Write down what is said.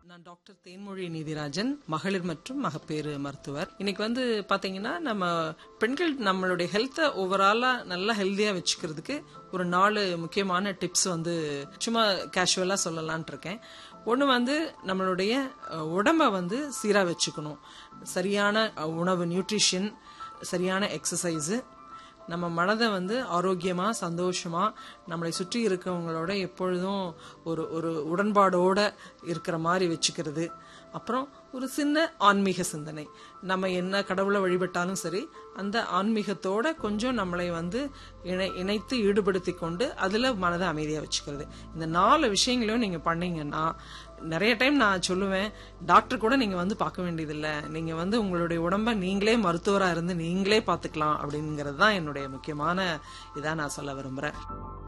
நான் டாக்டர் தேன்மொழி நீதிராஜன் மகளிர் மற்றும் மகப்பேறு மருத்துவர் இன்னைக்கு வந்து பாத்தீங்கன்னா நம்ம பெண்கள் நம்மளுடைய ஹெல்த்தை ஓவராலா நல்லா ஹெல்தியா வச்சுக்கிறதுக்கு ஒரு நாலு முக்கியமான டிப்ஸ் வந்து சும்மா கேஷுவலா சொல்லலாம்னு இருக்கேன் ஒன்று வந்து நம்மளுடைய அஹ், உடம்ப வந்து சீரா வச்சுக்கணும் சரியான அஹ், உணவு நியூட்ரிஷன் சரியான எக்ஸசைஸு நம்ம மனதை வந்து ஆரோக்கியமா சந்தோஷமா நம்மளை சுற்றி இருக்கவங்களோட எப்பொழுதும் ஒரு ஒரு உடன்பாடோட இருக்கிற மாதிரி வச்சுக்கிறது அப்புறம் ஒரு சின்ன ஆன்மீக சிந்தனை நம்ம என்ன கடவுளை வழிபட்டாலும் சரி அந்த ஆன்மீகத்தோட கொஞ்சம் நம்மளை வந்து இணை இணைத்து ஈடுபடுத்தி கொண்டு அதுல மனதை அமைதியா வச்சுக்கிறது இந்த நாலு விஷயங்களையும் நீங்க பண்ணீங்கன்னா நிறைய டைம் நான் சொல்லுவேன் டாக்டர் கூட நீங்க வந்து பார்க்க வேண்டியதில்லை நீங்க வந்து உங்களுடைய உடம்ப நீங்களே மருத்துவரா இருந்து நீங்களே பார்த்துக்கலாம் அப்படிங்கிறது தான் என்னுடைய முக்கியமான இதா நான் சொல்ல விரும்புறேன்